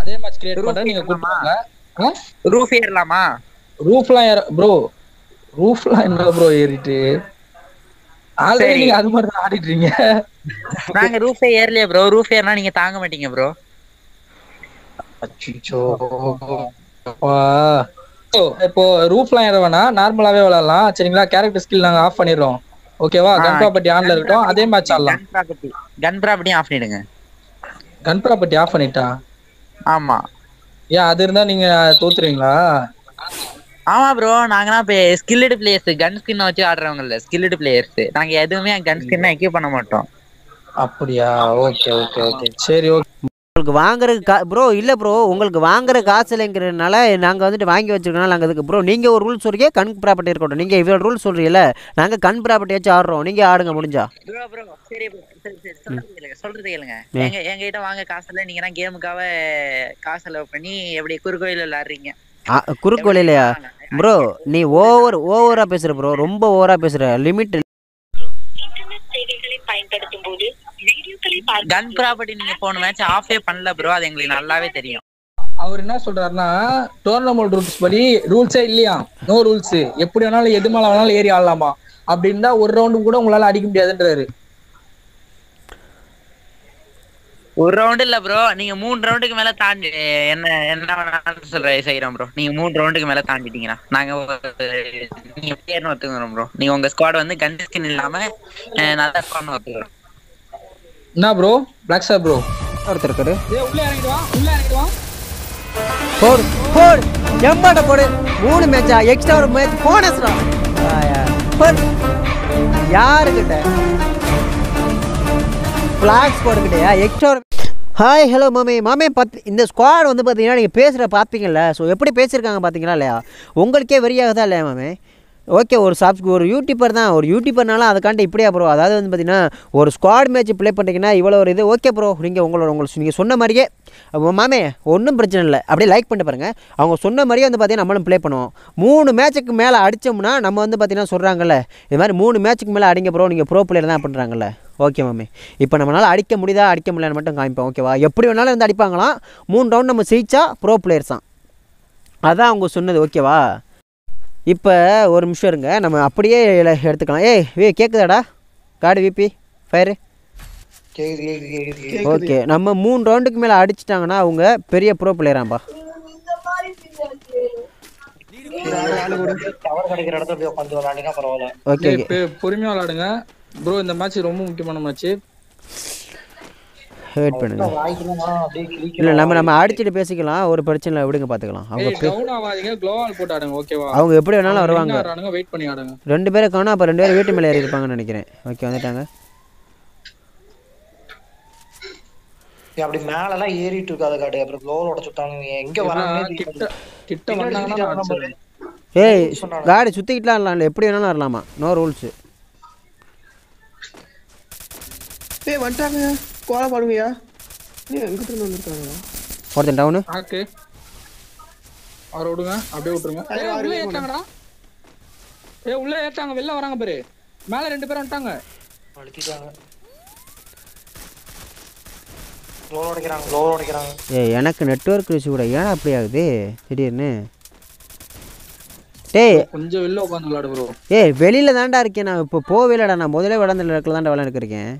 அதே match create பண்றேன் நீங்க கூப்பிடுவாங்க ரூஃப் ஏறலாமா ரூஃப்லாம் ஏற ப்ரோ ரூஃப்லாம் என்ன ப்ரோ ஏறிட்டு ஆல்ரெடி சரி. நீங்க அது மாதிரி தான் ஆடிட்டு இருக்கீங்க நாங்க ரூஃபே ஏறலையே ப்ரோ ரூஃப் ஏறினா நீங்க தாங்க மாட்டீங்க ப்ரோ அச்சோ இப்போ ரூஃப்லாம் ஏற வேணாம் நார்மலாவே விளையாடலாம் சரிங்களா கேரக்டர் ஸ்கில் நாங்க ஆஃப் பண்ணிடுறோம் ஓகேவா ஆ, கன் ப்ராப்பர்ட்டி ஆன்ல இருக்கட்டும் அதே மேட்ச் ஆடலாம் கன் ப்ராப்பர்ட்டி கன் ப்ராப்பர்ட்டியும் ஆஃப் பண்ணிடுங்க கன் ப்ராப்பர்ட்டி ஆஃப் பண்ணிட்டா ஆமா ஏன் அது இருந்தா நீங்க தோத்துருவீங்களா ஆமா ப்ரோ நாங்கலாம் இப்போ ஸ்கில்டு பிளேயர்ஸ் கன் ஸ்கின் வச்சு ஆடுறவங்க இல்ல ஸ்கில்டு பிளேயர்ஸ் நாங்க எதுவுமே கன் ஸ்கின் எக்யூப் பண்ண மாட்டோம் அப்படியா ஓகே ஓகே ஓகே சரி ஓகே உங்களுக்கு வாங்குறது கா ப்ரோ இல்லை ப்ரோ உங்களுக்கு வாங்குற காசு இல்லைங்கிறதுனால நாங்கள் வந்துட்டு வாங்கி வச்சிருக்கனால நாங்கள் அதுக்கு ப்ரோ நீங்கள் ஒரு ரூல் சொல்றீங்க கண் ப்ராப்பர்ட்டி இருக்கட்டும் நீங்கள் இவ்வளோ ரூல் சொல்றீங்கல்ல நாங்கள் கண் ப்ராப்பர்ட்டி வச்சு ஆடுறோம் நீங்கள் ஆடுங்க முடிஞ்சா ப்ரோ ப்ரோ சரி bro. சரி சரி சொல்றது கேளுங்க சொல்றது கேளுங்க எங்க எங்ககிட்ட வாங்க காசு இல்ல நீங்க தான் கேமுக்காக காசு செலவு பண்ணி எப்படி குறுக்கோயில் விளையாடுறீங்க ஆ, குறுக்கு வழியிலையா ப்ரோ நீ ஓவர் ஓவராக பேசுகிற ப்ரோ ரொம்ப ஓவராக பேசுகிற லிமிட் இன்டர்நெட் சேவைகளை பயன்படுத்தும் போது வீடியோக்களை பார்க்க கன் ப்ராப்பர்ட்டி நீங்க போன மேட்ச் ஆஃபே பண்ணல ப்ரோ அது எங்களுக்கு நல்லாவே தெரியும் அவர் என்ன சொல்றாருன்னா டோர்னமெண்ட் ரூல்ஸ் படி ரூல்ஸே இல்லையா நோ ரூல்ஸ் எப்படி வேணாலும் எது மேல வேணாலும் ஏறி ஆடலாமா அப்படி இருந்தா ஒரு ரவுண்டு கூட உங்களால அடிக்க முடியாதுன்றாரு ஒரு ரவுண்ட் இல்ல ப்ரோ நீங்க மூணு ரவுண்டுக்கு மேல தாண்டி என்ன என்ன வேணாலும் சொல்ற செய்யறோம் ப்ரோ நீங்க மூணு ரவுண்டுக்கு மேல தாண்டிட்டீங்கன்னா நாங்க ஒரு- நீங்க பேர்னு ஒத்துக்கிறோம் ப்ரோ நீங்க உங்க ஸ்குவாட் வந்து கன் ஸ்கின் இல்லாம அஹ், நல்ல ஸ்குவாட் ஒத்துக்கிறோம் என்ன ப்ரோ பிளாக் ஸ்டார் ப்ரோ ஒருத்தர் இருக்காரு ஏ உள்ள இறங்கிட்டு வா உள்ள இறங்கிட்டு வா போடு போடு எம்பாட்ட போடு மூணு மேட்சா எக்ஸ்ட்ரா ஒரு மேட்ச் போனஸ்டா போடு யாருக்கிட்ட ஃப்ளாக்ஸ் போட்டுக்கிட்டயா எக்ஸ்ட்ரா ஹாய் ஹலோ மாமே மாமே பத் இந்த ஸ்குவாட் வந்து பார்த்தீங்கன்னா நீங்கள் பேசுகிற பார்ப்பீங்கல்ல ஸோ எப்படி பேசியிருக்காங்க பார்த்தீங்களா இல்லையா உங்களுக்கே வெறியாகுதா இல்லையா மாமே ஓகே ஒரு சாப்ஸ் ஒரு யூடியூபர் தான் ஒரு யூடியூபர்னால அதுக்காண்டி இப்படியா ப்ரோ அதாவது வந்து பார்த்தீங்கன்னா ஒரு ஸ்குவாட் மேட்ச் ப்ளே பண்ணிட்டீங்கன்னா இவ்வளோ ஒரு இது ஓகே ப்ரோ நீங்கள் உங்களோட உங்களுக்கு நீங்கள் சொன்ன மாதிரியே அப்போ மாமே ஒன்றும் பிரச்சனை இல்லை அப்படியே லைக் பண்ணிட்டு பாருங்கள் அவங்க சொன்ன மாதிரியே வந்து பார்த்தீங்கன்னா நம்மளும் ப்ளே பண்ணுவோம் மூணு மேட்ச்சுக்கு மேலே அடித்தோம்னா நம்ம வந்து பார்த்தீங்கன்னா சொல்கிறாங்கல்ல இது மாதிரி மூணு மேட்ச்சுக்கு மேலே அடிங்க ப்ரோ நீங்கள் ப்ரோ பிளேயர் தான் பண்ணுறாங்கல்ல ஓகே மாமே இப்போ நம்மளால் அடிக்க முடியுதா அடிக்க முடியலன்னு மட்டும் காமிப்போம் ஓகேவா எப்படி வேணாலும் வந்து அடிப்பாங்களாம் மூணு ரவுண்ட் நம்ம ஜெயிச்சா ப்ரோ பிளேயர்ஸ் தான் அதான் அவங்க சொன்னது ஓகேவா இப்போ ஒரு நிமிஷம் இருங்க நம்ம அப்படியே எல- எடுத்துக்கலாம் ஏய் வே கேட்குதாடா காடு விபி ஃபயரு ஓகே நம்ம மூணு ரவுண்டுக்கு மேலே அடிச்சிட்டாங்கன்னா அவங்க பெரிய ப்ரோ பிளேயராம்பா டவர் கிடைக்கிற இடத்துல போய் உட்காந்து விளையாடுங்க பரவாயில்ல ஓகே ஏய், பெ- பொறுமையா விளையாடுங்க ப்ரோ இந்த மேட்ச் ரொம்ப முக்கியமான மேட்ச் வெயிட் பண்ணுங்க வாய்க்கலாம் அப்படியே கிளிக்க இல்லை நம்ம நம்ம அடிச்சுட்டு பேசிக்கலாம் ஒரு பிரச்சனை இல்லை விடுங்க பார்த்துக்கலாம் அவங்க ஏய் டவுன் ஆகாதீங்க க்ளோவால் போட்டு ஆடுங்க ஓகேவா அவங்க எப்படி வேணாலும் வருவாங்க ஆடுறாங்க வெயிட் பண்ணி ஆடுங்க ரெண்டு பேரும் காணும் அப்போ ரெண்டு பேரும் வீட்டு மேலே ஏறி இருப்பாங்கன்னு நினைக்கிறேன் ஓகே வந்துட்டாங்க அப்படி மேல எல்லாம் ஏறிட்டு இருக்காத காடு அப்புறம் க்ளோவல் உடச்சு விட்டாங்க எங்க ஏன்னா, வராங்கன்னே கிட்ட தெரியாது. கிட்ட பின்னாடி வந்தாங்கன்னா சுத்திட்டு நான் வராம அடிச்சிடுவேன். ஏய் சொன்னாங்க. காடி சுற்றிக்கிட்டுலாம் இல்லை எப்படி வேணாலும் வரலாமா நோ ரூல்ஸு ஏய் வந்துட்டாங்க கோல பாடுங்கயா நீ எங்கிட்ட இருந்து வந்திருக்காங்க ஒருத்தன் டவுனு ஆக்கு அவரை விடுங்க அப்படியே விட்டுருங்க ஐயோ, ஏய், உள்ள அருமையா ஏத்தாங்கடா ஏய் உள்ள ஏத்தாங்க வெளில வராங்க பாரு மேல ரெண்டு பேரும் வந்துட்டாங்க அழுத்திட்டாங்க க்ளோவல் உடைக்கிறாங்க க்ளோவல் உடைக்கிறாங்க ஏய் எனக்கு நெட்ஒர்க் இஷ்யூ கூட ஏன் அப்படி ஆகுது திடீர்னு டேய் கொஞ்சம் வெளில உட்காந்து விளையாடு ப்ரோ ஏய் வெளியில தான்டா இருக்கேன் நான் இப்போ போவேலடா நான் முதல்ல விளாந்த இடத்துல தான்டா விளாண்டுருக்கேன்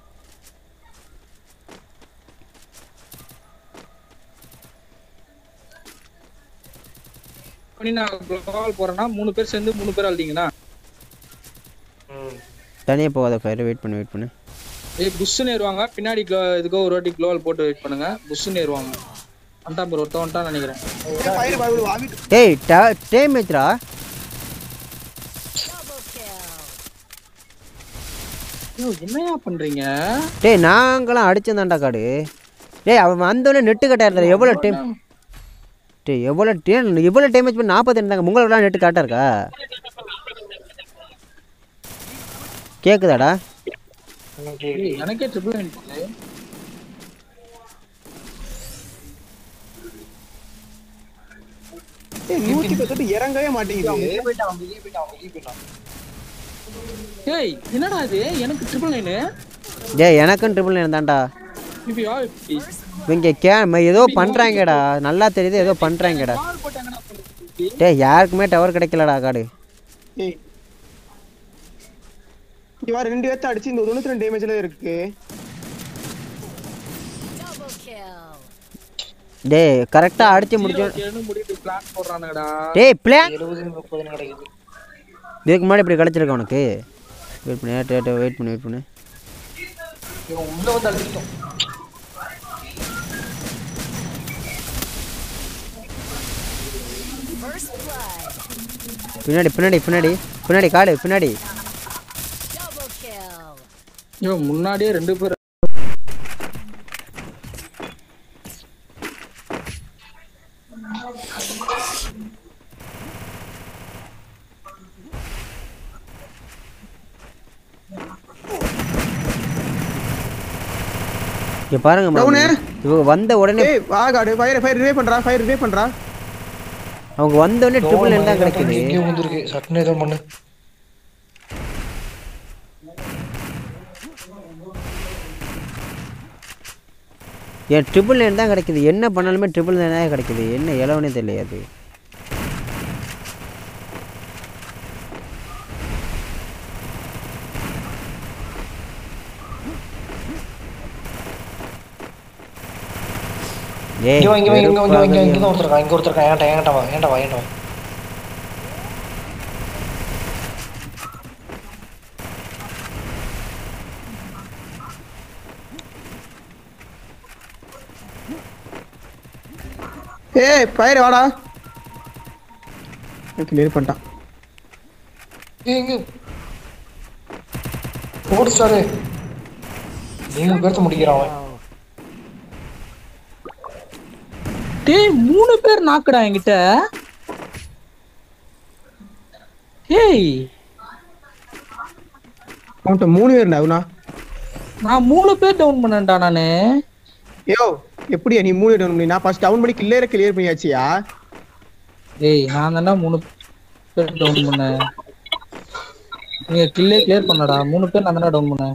பண்ணி நான் க்ளோவால் போறேன்னா மூணு பேர் சேர்ந்து மூணு பேர் அழுதிங்கண்ணா ம் தனியாக போகாத ஃபயர் வெயிட் பண்ணு வெயிட் பண்ணு ஏய் புஷ்ஷுன்னு ஏறுவாங்க பின்னாடி க்ளோ இதுக்கோ ஒரு வாட்டி க்ளோவால் போட்டு வெயிட் பண்ணுங்க புஷ்ஷுன்னு ஏறுவாங்க வந்துட்டான் ப்ரோ ஒருத்தன் வந்துட்டான்னு நினைக்கிறேன் ஃபயர் பாடு வாங்கிட்டு ஏய் டைம் மேட்ச்ரா ஐயோ என்னையா பண்றீங்க டேய் நாங்களாம் அடிச்சதான்டா காடு டேய் அவன் வந்தோடனே நெட்டு கட்டாக இருந்தா எவ்வளோ டைம் டேய் எவ்வளோ டைம் எவ்வளோ டைம் பண்ணி நாற்பத்தி இருந்தாங்க உங்களோட நெட்டு கரெக்டாக இருக்கா கேட்குதாடா ஏய், எனக்கே ட்ரிபிள் நைன் ஏய் நூத்தி பத்து இறங்கவே மாட்டேங்குது வெளியே போயிட்டான் வெளியே போயிட்டான் வெளியே போயிட்டான் ஏய் என்னடா இது எனக்கு ட்ரிபிள் நைனு டேய் எனக்கும் ட்ரிபிள் நைன் தான்டா இப்பயா இவங்க கே ம- ஏதோ பண்ணுறாங்கடா நல்லா தெரியுது ஏதோ பண்ணுறாங்கடா டேய் யாருக்குமே டவர் கிடைக்கலடா காடு ஏய் இங்க வா ரெண்டு பேர்த்த அடிச்சு இந்த தொண்ணூத்தி ரெண்டு டேமேஜ்ல இருக்கு டேய் கரெக்டாக அடிச்சு முடிச்சோம் ஏழு முடிட்டு பிளான் போடுறானுங்கடா டேய் பிளான் எழுபது முப்பதுன்னு கிடைக்குது இதுக்கு முன்னாடி இப்படி கிடச்சிருக்க உனக்கு வெயிட் பண்ணு ஏட்டு ஏட்டு வெயிட் பண்ணு வெயிட் பண்ணு இவன் உள்ள வந்து அடிச்சிட்டோம் பின்னாடி பின்னாடி பின்னாடி பின்னாடி காடு பின்னாடி ஐயோ முன்னாடியே ரெண்டு பேர் இங்க பாருங்க மாமி. டவுனு. இவங்க வந்த உடனே ஏய் வா காடு ஃபயர் ஃபயர் ரிவே பண்றா ஃபயர் ரிவே பண்றா அவங்க வந்த உடனே ட்ரிபிள் நைன் தான் கிடைக்குது எங்கேயும் வந்துருக்கு சட்டுன்னு ஏதோ பண்ணு ஏன் ட்ரிபிள் நைன் தான் கிடைக்குது என்ன பண்ணாலுமே ட்ரிபிள் நைன் தான் கிடைக்குது என்ன இளவனே தெரியல அது ஏய் இங்க வா இங்க வா இங்க வா, இங்க வா, இங்க வா, இங்க வெறுப்பாகுது. தான் ஒருத்தர் இருக்கான் இங்க ஒருத்தர் இருக்கான் ஏன்டா ஏன்டா வா ஏன்டா வா ஏன்டா வா ஏய் ஃபயர் வாடா கிளியர் பண்ணிட்டான் ஏய் இங்க ஓடு ஸ்டாரு ஏழு பேர்த்த முடிக்கிறான் அவன் டேய் மூணு பேர் நாக்குடா என்கிட்ட ஏய் அவன்கிட்ட மூணு பேர் அவனா நான் மூணு பேர் டவுன் பண்ணேன்டா நானு யோ எப்படியா நீ மூணு டவுன் பண்ணி நான் ஃபர்ஸ்ட் டவுன் பண்ணி கிளியர கிளியர் பண்ணியாச்சியா ஏய் நான் தானே மூணு பேர் டவுன் பண்ணேன் நீங்க கில்லே கிளியர் பண்ணடா மூணு பேர் நான் தானே டவுன் பண்ணேன்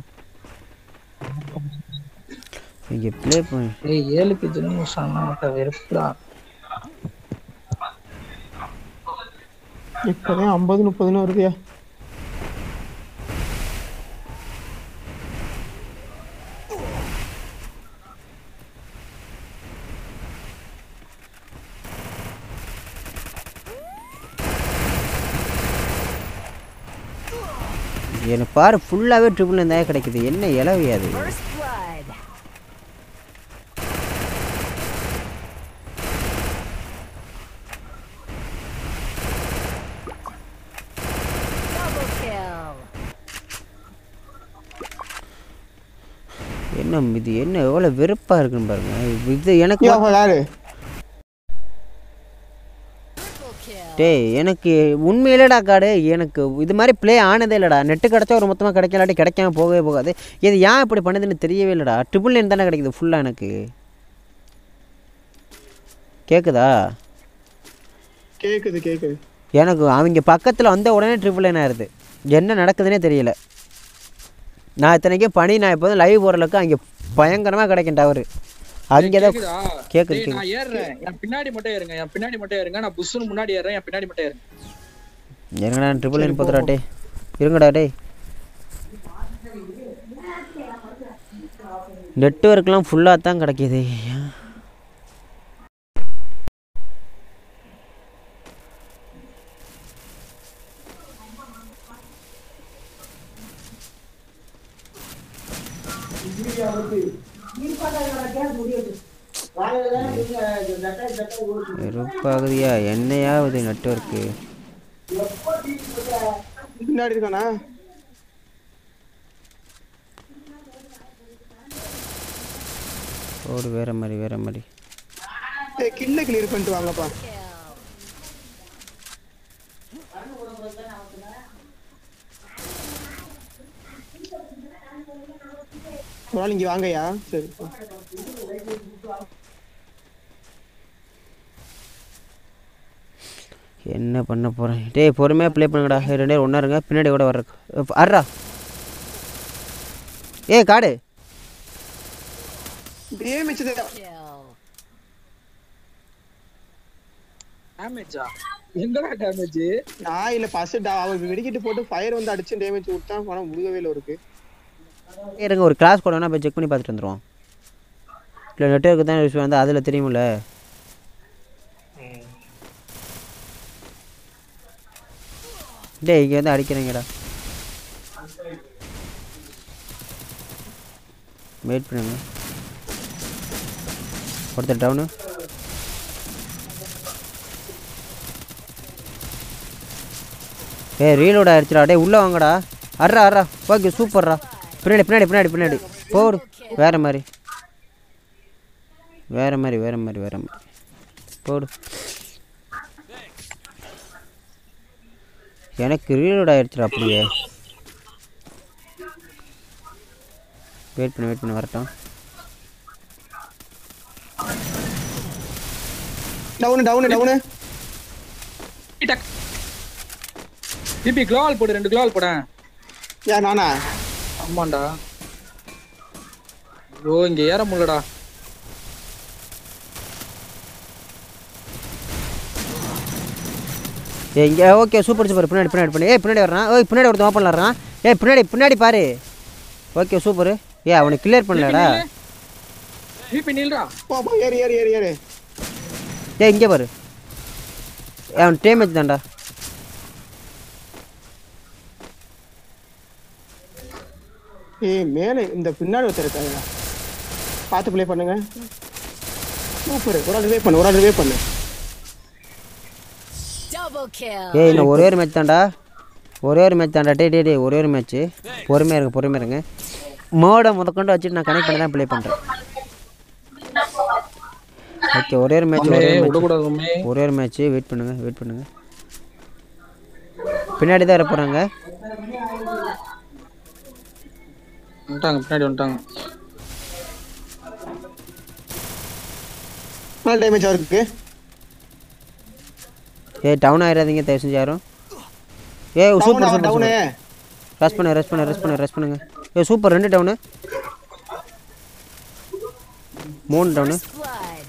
இங்க ப்ளே பண்ண ஏய் ஏழுக்கு ஜென்மம் சொன்னா வெறுப்புடா இப்பதான் ஐம்பது முப்பதுன்னு வருதுயா எனக்கு பாரு ஃபுல்லாகவே ட்ரிபிள் நைன் தான் கிடைக்குது என்ன இலவி அது என்ன இது என்ன எவ்வளோ வெறுப்பாக இருக்குன்னு பாருங்க இது எனக்கு யோ யாரு டேய் எனக்கு உண்மையிலடா காடு எனக்கு இது மாதிரி ப்ளே ஆனதே இல்லைடா நெட்டு கிடச்சா ஒரு மொத்தமாக கிடைக்கலாட்டி கிடைக்காம போகவே போகாது இது ஏன் இப்படி பண்ணுதுன்னு தெரியவே இல்லைடா ட்ரிபிள் நைன் தானே கிடைக்குது ஃபுல்லாக எனக்கு கேட்குதா கேக்குது கேக்குது எனக்கு அவங்க பக்கத்தில் வந்த உடனே ட்ரிபிள் நைன் ஆயிருது என்ன நடக்குதுன்னே தெரியல நான் இத்தனைக்கும் பனி நான் இப்போ லைவ் போகிறளவுக்கு அங்கே பயங்கரமாக கிடைக்கும் டவர் அங்கே தான் கேக்குதா? கேக்குது, டேய், நான் ஏறுறேன் என் பின்னாடி மட்டும் ஏறுங்க என் பின்னாடி மட்டும் ஏறுங்க நான் புஷ்னு முன்னாடி ஏறுறேன் என் பின்னாடி மட்டும் ஏறுங்க எங்கடா ட்ரிபிள் நைன் போதுடா டே இருங்கடா டே நெட்ஒர்க்லாம் ஃபுல்லாக தான் கிடைக்கிது வெறுப்பாகுதியா என்னையாவது நெட்ஒர்க்கு பின்னாடி இருக்கானா ஓடு வேற மாதிரி வேற மாதிரி ஏய் கில்ல கிளியர் பண்ணிட்டு வாங்கப்பா ஒரு நாள் இங்க வாங்கய்யா சரி என்ன பண்ண போகிறேன் டேய் பொறுமையாக ப்ளே பண்ணுங்கடா ஏய், ரெண்டு பேரும் ஒன்றா இருங்க பின்னாடி கூட வர்ற அர்றா ஏய் காடு டேமேஜ் டேமேஜா எங்கடா டேமேஜ் நான் இல்ல ஃபர்ஸ்ட் அவன் வெடிக்கிட்டு போட்டு ஃபயர் வந்து அடிச்சு டேமேஜ் விட்டான் பணம் முழுகவே இல்லை இருக்கு இருங்க ஒரு கிளாஸ் கூட வேணா போய் செக் பண்ணி பார்த்துட்டு வந்துருவோம் இல்லை நெட்ஒர்க்கு தான் யூஸ் வந்து அதில் தெரியுமில்ல டேய் இங்கே வந்து அடிக்கிறீங்கடா வெயிட் பண்ணுங்க ஒருத்தர் டவுனு ஏய் ரீலோட் ஆயிடுச்சுடா டேய் உள்ளே வாங்கடா அட்ரா அட்ரா ஓகே சூப்பர்ரா பின்னாடி பின்னாடி பின்னாடி பின்னாடி போடு வேற மாதிரி வேற மாதிரி வேற மாதிரி வேற மாதிரி போடு எனக்கு ரீலோட் ஆயிடுச்சுடா அப்படியே வெயிட் பண்ணு வெயிட் பண்ணு வரட்டும் டவுனு டவுனு டவுனு டிபி க்ளோவால் போடு ரெண்டு க்ளோவால் போடேன் யா நானா ஆமாண்டா ஐயோ இங்க ஏற முடியலடா ஏ இங்கே ஓகே சூப்பர் சூப்பர் பின்னாடி பின்னாடி பண்ணி ஏய் பின்னாடி வர்றான் ஓய் பின்னாடி ஒருத்தன் ஓப்பன் வர்றான் ஏய் பின்னாடி பின்னாடி பாரு ஓகே சூப்பர் ஏ அவனை கிளியர் பண்ணலடா டிபி நில்றா போ போ ஏறு ஏறு ஏறு ஏறு ஏய் இங்கே பாரு ஏ, அவன் டேமேஜ் தான்டா ஏய் மேலே இந்த பின்னாடி ஒருத்தர் இருக்காங்க பார்த்து ப்ளே பண்ணுங்க சூப்பர் ஒரு ஆள் ரிவே பண்ணு ஒரு ஆள் ரிவே பண்ணு Double kill. ஏய் இன்னும் ஒரே ஒரு மேட்ச் தான்டா ஒரே ஒரு மேட்ச் தான்டா டே டே டே ஒரே ஒரு மேட்ச்சு பொறுமையாக இருங்க பொறுமையாக இருங்க மோடை முதற்கொண்டு வச்சுட்டு நான் கனெக்ட் பண்ணி தான் ப்ளே பண்ணுறேன் ஓகே ஒரே ஒரு மேட்ச் ஒரே ஒரு மேட்ச் விடக்கூடாது உண்மை ஒரே ஒரு மேட்ச்சு வெயிட் பண்ணுங்க வெயிட் பண்ணுங்க பின்னாடி தான் போகிறாங்க வந்துட்டாங்க பின்னாடி வந்துட்டாங்க நல்ல டேமேஜ் இருக்கு ஏய் டவுன் ஆயிடாதீங்க தயவு செஞ்சு யாரும் ஏய் super super down super rest பண்ணு ரெஸ்ட் பண்ணு ரெஸ்ட் பண்ணு ரெஸ்ட் பண்ணுங்க ஏய் சூப்பர் ரெண்டு டவுனு மூணு டவுனு Blood.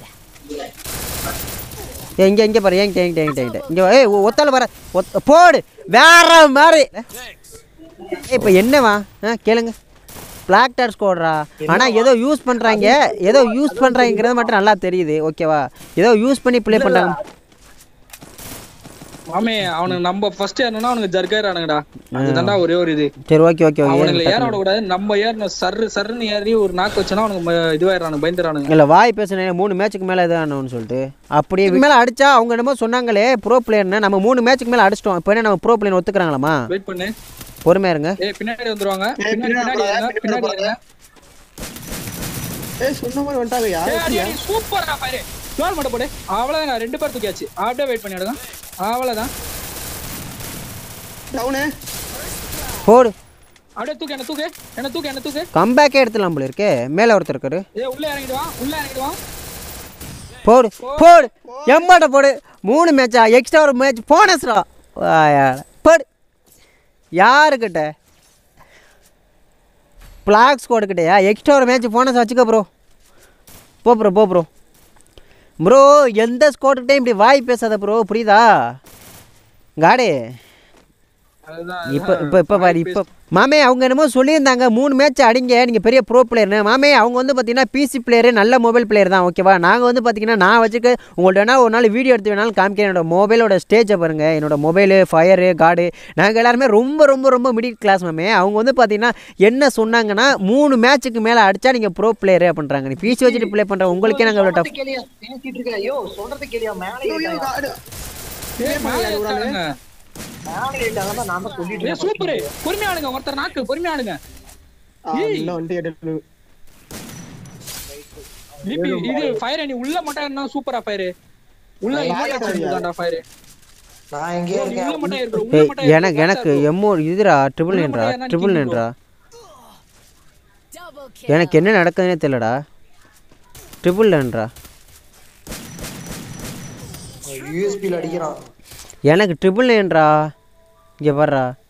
ஏய் இங்கே இங்கே பாரு ஏங்கிட்ட ஏங்கிட்ட ஏங்கிட்ட ஏங்கிட்ட இங்கே ஏய் ஒ- ஒத்தால வர ஒத்த போடு வேற மாதிரி ஏய் இப்போ என்னவா ஆ கேளுங்க பிளாக் டார் ஸ்கோட்ரா ஆனால் ஏதோ யூஸ் பண்ணுறாங்க ஏதோ யூஸ் பண்ணுறாங்கிறது மட்டும் நல்லா தெரியுது ஓகேவா ஏதோ யூஸ் பண்ணி ப்ளே பண்ணுறாங்க மாமே அவனுக்கு நம்ம ஃபர்ஸ்ட் ஏறணும்னா அவனுக்கு ஜர்காயிரானுங்கடா அதுதான்டா ஒரே ஒரு இது சரி ஓகே ஓகே அவனுங்களை ஏற ஓகே விடக்கூடாது நம்ம ஏறணும் சர்ரு சர்ன்னு ஏறி ஒரு நாக்கு வச்சோன்னா அவனுக்கு ம- இதுவாயிடுறானுங்க பயந்துறானுங்க இல்லை வாய் பேசுனேன் மூணு மேட்ச்சுக்கு மேலே எதானு சொல்லிட்டு அப்படியே மேலே அடிச்சா அவங்க என்னமோ சொன்னாங்களே ப்ரோ பிளேயர்னு நம்ம மூணு மேட்ச்சுக்கு மேலே அடிச்சிட்டோம் இப்போ என்ன நம்ம ப்ரோ பிளேயர் ஒத்துக்கிறாங்களாமா வெயிட் பண்ணு பொறுமையா இருங்க ஏய் பின்னாடி வந்துருவாங்க ஏய், பின்னாடி பின்னாடி பின்னாடி வராங்க, ஏறுங்க, பின்னாடி பின்னாடி ஏறுங்க. ஏய் சொன்ன மாதிரி வந்துட்டாங்க யார் ஏய், அடி, அடி, சூப்பர்டா பாரு க்ளோல் மட்டும் போடு அவ்வளவுதான் ரெண்டு பேர் தூக்கியாச்சு அப்படியே வெயிட் பண்ணிடுங்க அவ்வளவுதான் டவுனு போடு அப்படியே தூக்கு என்ன தூக்கு என்ன தூக்கு என்ன தூக்கு கம்பேக்கே எடுத்துலாம் போல இருக்கே மேலே ஒருத்தர் இருக்காரு ஏய் உள்ள இறங்கிடுவான் உள்ள இறங்கிடுவான் போடு போடு எம்மாட்ட போடு மூணு மேட்சா எக்ஸ்ட்ரா ஒரு மேட்ச் போனஸ்ரா போடு யாருக்கிட்ட பிளாக் ஸ்குவாடு கிட்டயா எக்ஸ்ட்ரா ஒரு மேட்ச் போனஸ் வச்சுக்க ப்ரோ போ ப்ரோ போ ப்ரோ ப்ரோ எந்த ஸ்குவாடுக்கிட்டையும் இப்படி வாய் பேசாத ப்ரோ புரியுதா காடே அதுதான் இப்போ இப்போ இப்போ பாரு இப்போ மாமே அவங்க என்னமோ சொல்லியிருந்தாங்க மூணு மேட்ச் அடிங்க நீங்கள் பெரிய ப்ரோ பிளேயர்னு மாமே அவங்க வந்து பார்த்தீங்கன்னா பிசி பிளேயரு நல்ல மொபைல் பிளேயர் தான் ஓகேவா நாங்கள் வந்து பார்த்தீங்கன்னா நான் வச்சுக்க உங்கள்ட்ட வேணா ஒரு நாள் வீடியோ எடுத்து வேணாலும் காமிக்கிறேன் என்னோட மொபைலோட ஸ்டேஜை பாருங்கள் என்னோட மொபைலு ஃபயரு கார்டு நாங்கள் எல்லாருமே ரொம்ப ரொம்ப ரொம்ப மிடில் கிளாஸ் மாமே அவங்க வந்து பார்த்தீங்கன்னா என்ன சொன்னாங்கன்னா மூணு மேட்ச்சுக்கு மேலே அடிச்சா நீங்கள் ப்ரோ பிளேயரு அப்படின்றாங்க நீ பிசி வச்சுட்டு ப்ளே பண்ணுற உங்களுக்கே நாங்கள் அவ்வளோ டஃப் கேளியா பேசிட்டு இருக்க ஐயோ சொல்றது கேளியா மேலே ஐயோ, ஐயோ, ஏறிட்டாங்க. காடு. ஏய், மேல இருக்கானுங்க. மேலே ஏறிட்டாங்கன்னா நான் தான் சொல்லிட்டு ஏய் சூப்பர் பொறுமையானுங்க ஒருத்தர் நாக்கு பொறுமையானுங்க ஆ, உள்ள வந்துட்டு எடுத்து டிபி இது ஃபயர் நீ உள்ள மட்டும் என்ன சூப்பரா ஃபயர் உள்ள இவ்வளோ ஃபயர் நான் எங்கேயே உள்ள இருக்கேன் மட்டும் இருக்கிற உள்ள ஏய் மட்டும் எனக்கு எனக்கு எம்மோ இதுடா ட்ரிபிள் நைன்ரா ட்ரிபிள் நைன்ரா Double kill. எனக்கு என்ன நடக்குதுன்னே தெரியலடா ட்ரிபிள் நைன்ரா யூஎஸ்பியில் அடிக்கிறான் எனக்கு ட்ரிபிள் நைன்ரா இங்கே பாருடா